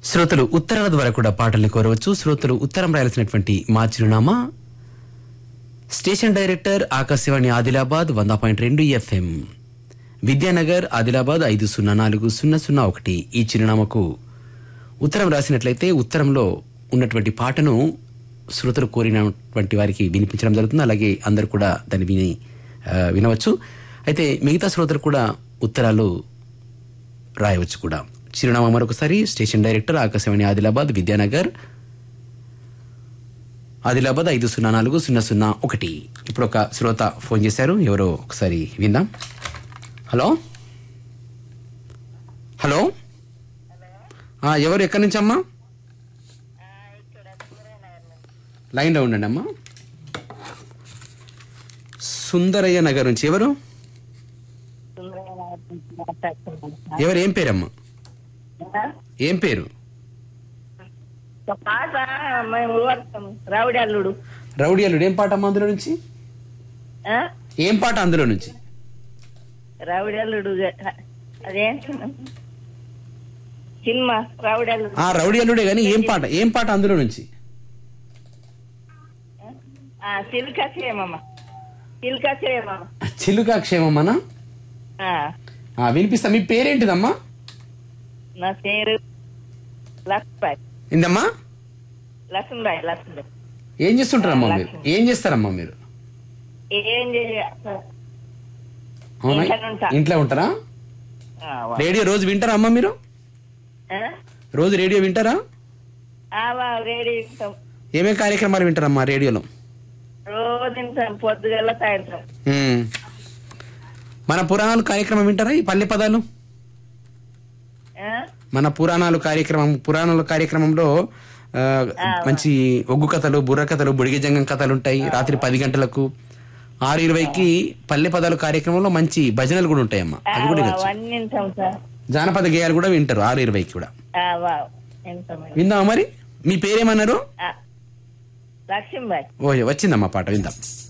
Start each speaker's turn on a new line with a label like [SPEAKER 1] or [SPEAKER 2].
[SPEAKER 1] శ్రోతలు ఉత్తరాల ద్వారా కూడా పాటల్ని కోరవచ్చు శ్రోతలు ఉత్తరం రాయాల్సినటువంటి మా చిరునామా స్టేషన్ డైరెక్టర్ ఆకాశవాణి ఆదిలాబాద్ వంద పాయింట్ రెండు ఎఫ్ఎం విద్యానగర్ ఆదిలాబాద్ ఐదు సున్నా నాలుగు సున్నా సున్నా ఒకటి ఈ చిరునామాకు ఉత్తరం రాసినట్లయితే ఉత్తరంలో ఉన్నటువంటి పాటను శ్రోతలు కోరినటువంటి వారికి వినిపించడం జరుగుతుంది అలాగే అందరూ కూడా దాన్ని విని ఆ, వినవచ్చు అయితే మిగతా శ్రోతలు కూడా ఉత్తరాలు రాయవచ్చు కూడా చిరునామా మరొకసారి స్టేషన్ డైరెక్టర్ ఆకాశవాణి ఆదిలాబాద్ విద్యానగర్ ఆదిలాబాద్ ఐదు సున్నా నాలుగు సున్నా సున్నా ఒకటి ఇప్పుడు ఒక శ్రోత ఫోన్ చేశారు ఎవరో ఒకసారి విందాం హలో హలో ఆ, ఎవరు ఎక్కడి నుంచి అమ్మా లైన్లో ఉండండి అమ్మా సుందరయ్య నగర్ నుంచి ఎవరు ఎవరు ఏం పేరమ్మా ఏం పేరు
[SPEAKER 2] ఒక పాట మేము ఊరుతాం రావుడి అల్లుడు
[SPEAKER 1] రౌడీ అల్లుడు ఏం పాట అమ్మా అందులో నుంచి
[SPEAKER 2] ఆ?
[SPEAKER 1] ఏం పాట అందులో నుంచి
[SPEAKER 2] రావుడి అల్లుడు అదేంటి సినిమా రావుడి అల్లుడు
[SPEAKER 1] ఆ రౌడీ అల్లుడే కానీ ఏం పాట ఏం పాట అందులో నుంచి
[SPEAKER 2] ఆ, సిల్కా చేయమమ్మ సిల్కా చేయమమ్మ
[SPEAKER 1] చిలుక క్షేమమ్మనా
[SPEAKER 2] ఆ,
[SPEAKER 1] ఆ, వినిపిస్తా మీ పేరేంటిదమ్మా
[SPEAKER 2] నా పేరు లక్ష్మీబాయి
[SPEAKER 1] ఇందమ్మా
[SPEAKER 2] లక్ష్మీబాయి లక్ష్మీబాయి
[SPEAKER 1] ఏం చేస్తుంటారమ్మా మీరు ఏం చేస్తారమ్మా మీరు
[SPEAKER 2] ఏం చేయ
[SPEAKER 1] అవునా
[SPEAKER 2] ఇంట్లోనే ఉంటా.
[SPEAKER 1] ఇంట్లో ఉంటారా
[SPEAKER 2] ఆ, వా.
[SPEAKER 1] రేడియో రోజు వింటారా అమ్మా మీరు
[SPEAKER 2] ఆ?
[SPEAKER 1] రోజు రేడియో వింటారా
[SPEAKER 2] ఆ, వా, వేడి తింటాం
[SPEAKER 1] ఏమేం కార్యక్రమాలు వింటారమ్మా రేడియోలో
[SPEAKER 2] రోజు తింటాం పొద్దుగల సాయంత్రం
[SPEAKER 1] ఉమ్. మన పురాణాలు కార్యక్రమం వింటారా ఈ పల్లె పదాలు
[SPEAKER 2] ఆ?
[SPEAKER 1] మన పురాణాలు కార్యక్రమం పురాణాల కార్యక్రమంలో ఆ, మంచి ఒగ్గు కథలు బుర్ర కథలు బుడిగ జంగం కథలు ఉంటాయి రాత్రి పది గంటలకు ఆరు ఇరవైకి పల్లె పదాలు కార్యక్రమంలో మంచి భజనలు కూడా ఉంటాయమ్మా
[SPEAKER 2] ఆ,
[SPEAKER 1] అది కూడా
[SPEAKER 2] వా,
[SPEAKER 1] వినొచ్చు
[SPEAKER 2] అవన్నీ తింటాం సార్
[SPEAKER 1] జానపద గేయాలు కూడా వింటారు ఆరు ఇరవైకి కూడా
[SPEAKER 2] ఆ, వా, తింటాం
[SPEAKER 1] విందామా మరి మీ పేరేమన్నారు
[SPEAKER 2] ఆ, లక్ష్మీబాయి
[SPEAKER 1] ఓ వచ్చిందమ్మా పాట విందాం